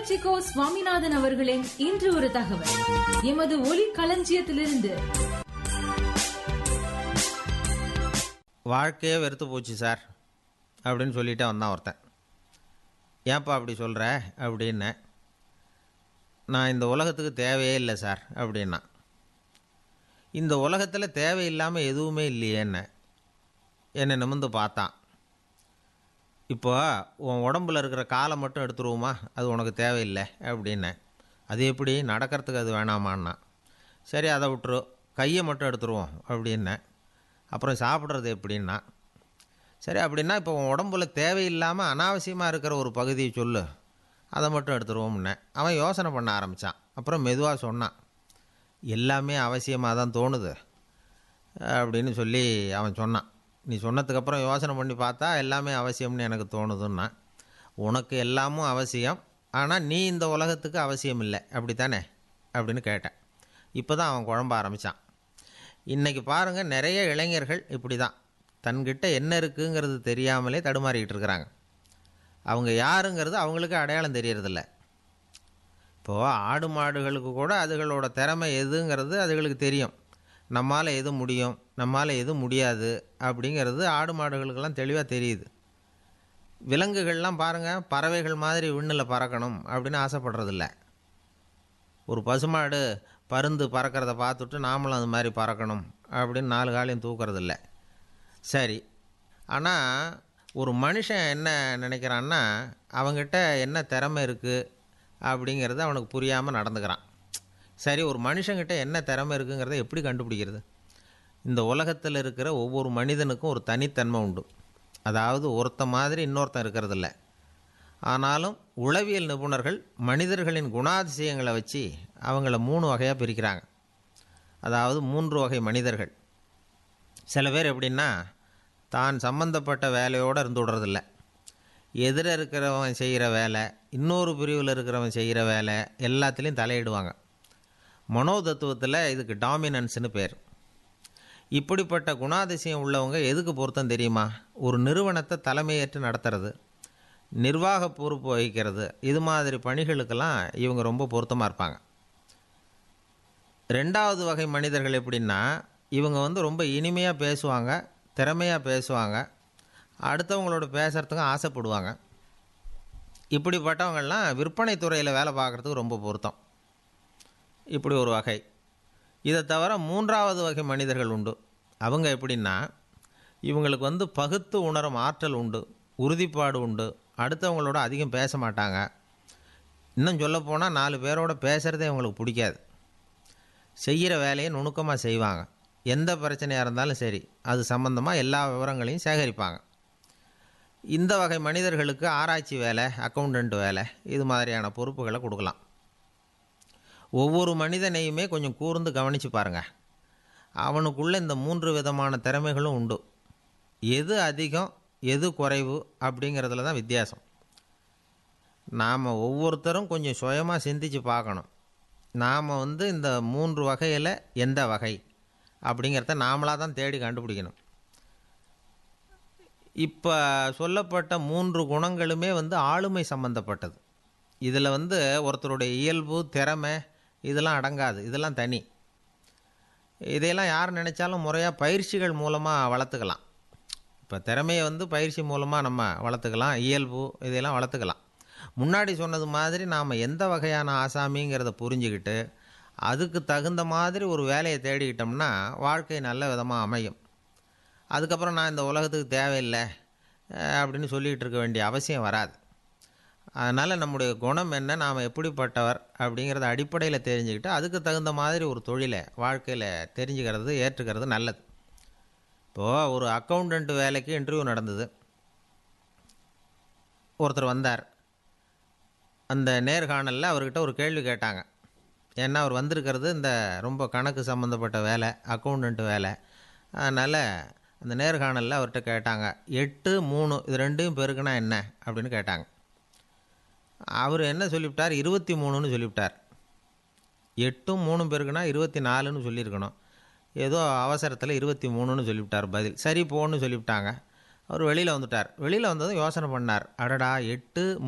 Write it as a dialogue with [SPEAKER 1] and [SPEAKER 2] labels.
[SPEAKER 1] தென்கட்சி கோ சுவாமிநாதன் அவர்களின் இன்று ஒரு தகவல் எமது ஒலி களஞ்சியத்திலிருந்து
[SPEAKER 2] வாழ்க்கையே வெறுத்து போச்சு சார் அப்படின்னு சொல்லிட்டே வந்தான் ஒருத்தன் ஏன்ப்பா அப்படி சொல்கிற அப்படின்னேன் நான் இந்த உலகத்துக்கு தேவையே இல்லை சார் அப்படின்னா இந்த உலகத்தில் தேவையில்லாமல் எதுவுமே இல்லையேன்னு என்னை நிமிந்து பார்த்தான் இப்போ உன் உடம்புல இருக்கிற காலை மட்டும் எடுத்துருவோமா அது உனக்கு தேவையில்லை அப்படின்னேன் அது எப்படி நடக்கிறதுக்கு அது வேணாமான்னா சரி அதை விட்டுரு கையை மட்டும் எடுத்துருவோம் அப்படின்னேன் அப்புறம் சாப்பிட்றது எப்படின்னா சரி அப்படின்னா இப்போ உன் உடம்புல தேவையில்லாமல் அனாவசியமாக இருக்கிற ஒரு பகுதியை சொல்லு அதை மட்டும் எடுத்துருவோம்னே அவன் யோசனை பண்ண ஆரம்பித்தான் அப்புறம் மெதுவாக சொன்னான் எல்லாமே அவசியமாக தான் தோணுது அப்படின்னு சொல்லி அவன் சொன்னான் நீ சொன்னதுக்கப்புறம் யோசனை பண்ணி பார்த்தா எல்லாமே அவசியம்னு எனக்கு தோணுதுன்னா உனக்கு எல்லாமும் அவசியம் ஆனால் நீ இந்த உலகத்துக்கு அவசியம் இல்லை அப்படி தானே அப்படின்னு கேட்டேன் இப்போ தான் அவன் குழம்ப ஆரம்பித்தான் இன்றைக்கி பாருங்கள் நிறைய இளைஞர்கள் இப்படி தான் தன்கிட்ட என்ன இருக்குங்கிறது தெரியாமலே தடுமாறிக்கிட்டு இருக்கிறாங்க அவங்க யாருங்கிறது அவங்களுக்கு அடையாளம் தெரியறதில்ல இப்போது ஆடு மாடுகளுக்கு கூட அதுகளோட திறமை எதுங்கிறது அதுகளுக்கு தெரியும் நம்மால் எது முடியும் நம்மால் எது முடியாது அப்படிங்கிறது ஆடு மாடுகளுக்கெல்லாம் தெளிவாக தெரியுது விலங்குகள்லாம் பாருங்கள் பறவைகள் மாதிரி விண்ணில் பறக்கணும் அப்படின்னு ஆசைப்படுறதில்ல ஒரு பசுமாடு பருந்து பறக்கிறத பார்த்துட்டு நாமளும் அது மாதிரி பறக்கணும் அப்படின்னு நாலு காலையும் தூக்கிறதில்ல சரி ஆனால் ஒரு மனுஷன் என்ன நினைக்கிறான்னா அவங்ககிட்ட என்ன திறமை இருக்குது அப்படிங்கிறது அவனுக்கு புரியாமல் நடந்துக்கிறான் சரி ஒரு மனுஷங்கிட்ட என்ன திறமை இருக்குங்கிறத எப்படி கண்டுபிடிக்கிறது இந்த உலகத்தில் இருக்கிற ஒவ்வொரு மனிதனுக்கும் ஒரு தனித்தன்மை உண்டு அதாவது ஒருத்த மாதிரி இன்னொருத்தன் இருக்கிறதில்ல ஆனாலும் உளவியல் நிபுணர்கள் மனிதர்களின் குணாதிசயங்களை வச்சு அவங்கள மூணு வகையாக பிரிக்கிறாங்க அதாவது மூன்று வகை மனிதர்கள் சில பேர் எப்படின்னா தான் சம்பந்தப்பட்ட வேலையோடு இருந்து விடுறதில்ல எதிர இருக்கிறவன் செய்கிற வேலை இன்னொரு பிரிவில் இருக்கிறவன் செய்கிற வேலை எல்லாத்துலேயும் தலையிடுவாங்க மனோதத்துவத்தில் இதுக்கு டாமினன்ஸ்னு பேர் இப்படிப்பட்ட குணாதிசயம் உள்ளவங்க எதுக்கு பொருத்தம் தெரியுமா ஒரு நிறுவனத்தை தலைமையேற்று நடத்துறது நிர்வாக பொறுப்பு வகிக்கிறது இது மாதிரி பணிகளுக்கெல்லாம் இவங்க ரொம்ப பொருத்தமாக இருப்பாங்க ரெண்டாவது வகை மனிதர்கள் எப்படின்னா இவங்க வந்து ரொம்ப இனிமையாக பேசுவாங்க திறமையாக பேசுவாங்க அடுத்தவங்களோட பேசுகிறதுக்கும் ஆசைப்படுவாங்க இப்படிப்பட்டவங்கள்லாம் விற்பனை துறையில் வேலை பார்க்குறதுக்கு ரொம்ப பொருத்தம் இப்படி ஒரு வகை இதை தவிர மூன்றாவது வகை மனிதர்கள் உண்டு அவங்க எப்படின்னா இவங்களுக்கு வந்து பகுத்து உணரும் ஆற்றல் உண்டு உறுதிப்பாடு உண்டு அடுத்தவங்களோட அதிகம் பேச மாட்டாங்க இன்னும் சொல்லப்போனால் நாலு பேரோட பேசுகிறதே அவங்களுக்கு பிடிக்காது செய்கிற வேலையை நுணுக்கமாக செய்வாங்க எந்த பிரச்சனையாக இருந்தாலும் சரி அது சம்மந்தமாக எல்லா விவரங்களையும் சேகரிப்பாங்க இந்த வகை மனிதர்களுக்கு ஆராய்ச்சி வேலை அக்கௌண்டண்ட் வேலை இது மாதிரியான பொறுப்புகளை கொடுக்கலாம் ஒவ்வொரு மனிதனையுமே கொஞ்சம் கூர்ந்து கவனித்து பாருங்கள் அவனுக்குள்ளே இந்த மூன்று விதமான திறமைகளும் உண்டு எது அதிகம் எது குறைவு அப்படிங்கிறதுல தான் வித்தியாசம் நாம் ஒவ்வொருத்தரும் கொஞ்சம் சுயமாக சிந்தித்து பார்க்கணும் நாம் வந்து இந்த மூன்று வகையில் எந்த வகை அப்படிங்கிறத நாமளாக தான் தேடி கண்டுபிடிக்கணும் இப்போ சொல்லப்பட்ட மூன்று குணங்களுமே வந்து ஆளுமை சம்பந்தப்பட்டது இதில் வந்து ஒருத்தருடைய இயல்பு திறமை இதெல்லாம் அடங்காது இதெல்லாம் தனி இதையெல்லாம் யார் நினச்சாலும் முறையாக பயிற்சிகள் மூலமாக வளர்த்துக்கலாம் இப்போ திறமையை வந்து பயிற்சி மூலமாக நம்ம வளர்த்துக்கலாம் இயல்பு இதையெல்லாம் வளர்த்துக்கலாம் முன்னாடி சொன்னது மாதிரி நாம் எந்த வகையான ஆசாமிங்கிறத புரிஞ்சுக்கிட்டு அதுக்கு தகுந்த மாதிரி ஒரு வேலையை தேடிக்கிட்டோம்னா வாழ்க்கை நல்ல விதமாக அமையும் அதுக்கப்புறம் நான் இந்த உலகத்துக்கு தேவையில்லை அப்படின்னு சொல்லிகிட்டு இருக்க வேண்டிய அவசியம் வராது அதனால் நம்முடைய குணம் என்ன நாம் எப்படிப்பட்டவர் அப்படிங்கிறத அடிப்படையில் தெரிஞ்சுக்கிட்டு அதுக்கு தகுந்த மாதிரி ஒரு தொழிலை வாழ்க்கையில் தெரிஞ்சுக்கிறது ஏற்றுக்கிறது நல்லது இப்போது ஒரு அக்கௌண்டண்ட் வேலைக்கு இன்டர்வியூ நடந்தது ஒருத்தர் வந்தார் அந்த நேர்காணலில் அவர்கிட்ட ஒரு கேள்வி கேட்டாங்க ஏன்னா அவர் வந்திருக்கிறது இந்த ரொம்ப கணக்கு சம்மந்தப்பட்ட வேலை அக்கௌண்டண்ட் வேலை அதனால் அந்த நேர்காணலில் அவர்கிட்ட கேட்டாங்க எட்டு மூணு இது ரெண்டும் பெருக்குனா என்ன அப்படின்னு கேட்டாங்க அவர் என்ன சொல்லிவிட்டார் இருபத்தி மூணுன்னு சொல்லிவிட்டார் எட்டும் மூணும் பேருக்குன்னா இருபத்தி நாலுன்னு சொல்லியிருக்கணும் ஏதோ அவசரத்தில் இருபத்தி மூணுன்னு சொல்லிவிட்டார் பதில் சரி போன்னு சொல்லிவிட்டாங்க அவர் வெளியில் வந்துட்டார் வெளியில் வந்ததும் யோசனை பண்ணார் அடடா எட்டு